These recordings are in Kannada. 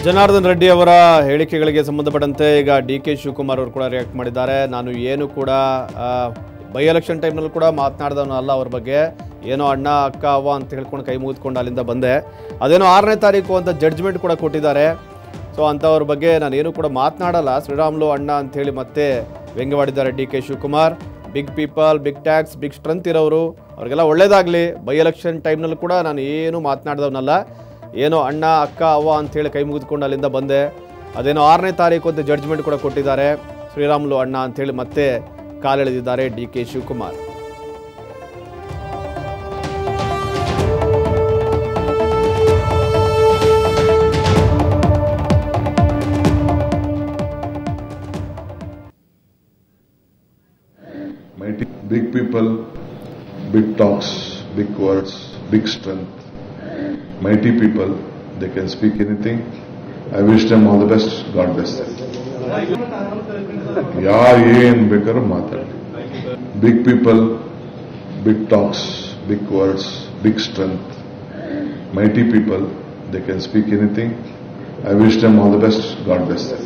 ಜನಾರ್ದನ್ ರೆಡ್ಡಿ ಅವರ ಹೇಳಿಕೆಗಳಿಗೆ ಸಂಬಂಧಪಟ್ಟಂತೆ ಈಗ ಡಿ ಕೆ ಶಿವಕುಮಾರ್ ಅವರು ಕೂಡ ರಿಯಾಕ್ಟ್ ಮಾಡಿದ್ದಾರೆ ನಾನು ಏನು ಕೂಡ ಬೈ ಎಲೆಕ್ಷನ್ ಟೈಮ್ನಲ್ಲಿ ಕೂಡ ಮಾತನಾಡ್ದವನು ಅಲ್ಲ ಅವ್ರ ಬಗ್ಗೆ ಏನೋ ಅಣ್ಣ ಅಕ್ಕ ಅವ್ವ ಅಂತ ಹೇಳ್ಕೊಂಡು ಕೈ ಮುಗಿದ್ಕೊಂಡು ಅಲ್ಲಿಂದ ಬಂದೆ ಅದೇನೋ ಆರನೇ ತಾರೀಕು ಅಂತ ಜಡ್ಜ್ಮೆಂಟ್ ಕೂಡ ಕೊಟ್ಟಿದ್ದಾರೆ ಸೊ ಅಂಥವ್ರ ಬಗ್ಗೆ ನಾನು ಏನು ಕೂಡ ಮಾತನಾಡಲ್ಲ ಶ್ರೀರಾಮ್ಲು ಅಣ್ಣ ಅಂಥೇಳಿ ಮತ್ತೆ ವ್ಯಂಗ್ಯವಾಡಿದ್ದಾರೆ D K Shivakumar big people big talks big strength ಇರೋರು ಅವ್ರಿಗೆಲ್ಲ ಒಳ್ಳೇದಾಗಲಿ ಬೈ ಎಲೆಕ್ಷನ್ ಟೈಮ್ನಲ್ಲಿ ಕೂಡ ನಾನು ಏನು ಮಾತನಾಡ್ದವನಲ್ಲ ಏನೋ ಅಣ್ಣ ಅಕ್ಕ ಅವ್ವ ಅಂಥೇಳಿ ಕೈ ಮುಗಿದುಕೊಂಡು ಅಲ್ಲಿಂದ ಬಂದೆ ಅದೇನೋ ಆರನೇ ತಾರೀಕು ಅಂತ ಜಡ್ಜ್ಮೆಂಟ್ ಕೂಡ ಕೊಟ್ಟಿದ್ದಾರೆ ಶ್ರೀರಾಮ್ಲು ಅಣ್ಣ ಅಂಥೇಳಿ ಮತ್ತೆ ಕಾಲೆಳೆದಿದ್ದಾರೆ D K Shivakumar Mighty big people, big talks, big words, big strength. Mighty people, they can speak anything. I wish them all the best. God bless them. ಯಾರು ಏನ್ ಬೇಕಾದ್ರೂ ಮಾತಾಡಲಿ big people big talks big words big strength mighty people they can speak anything I wish them all the best God bless them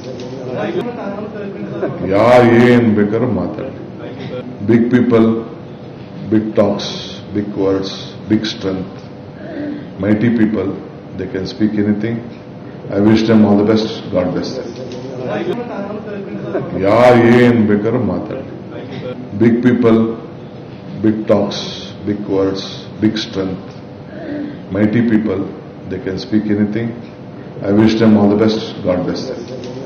ಯಾರು ಏನ್ ಬೇಕಾದ್ರೂ ಮಾತಾಡಲಿ big people big talks big words big strength mighty people they can speak anything I wish them all the best God bless them ಯಾರು ಏನ್ ಬೇಕಾದ್ರೂ ಮಾತಾಡಲಿ big people big talks big words big strength mighty people they can speak anything I wish them all the best God bless them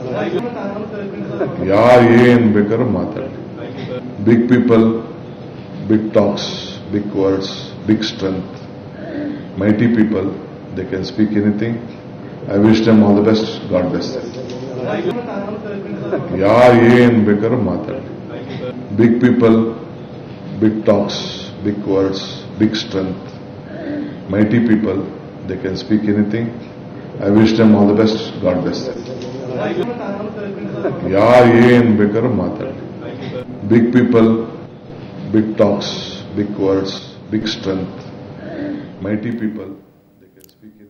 ಯಾರು ಏನ್ ಬೇಕಾದ್ರೂ ಮಾತಾಡಲಿ big people big talks big words big strength mighty people they can speak anything I wish them all the best God bless them ಯಾರು ಏನ್ ಬೇಕಾದ್ರೂ ಮಾತಾಡಲಿ big people big talks big words big strength mighty people they can speak anything I wish them all the best God bless them ಯಾರು ಏನ್ ಬೇಕಾದ್ರೂ ಮಾತಾಡಲಿ big people big talks big words big strength mighty people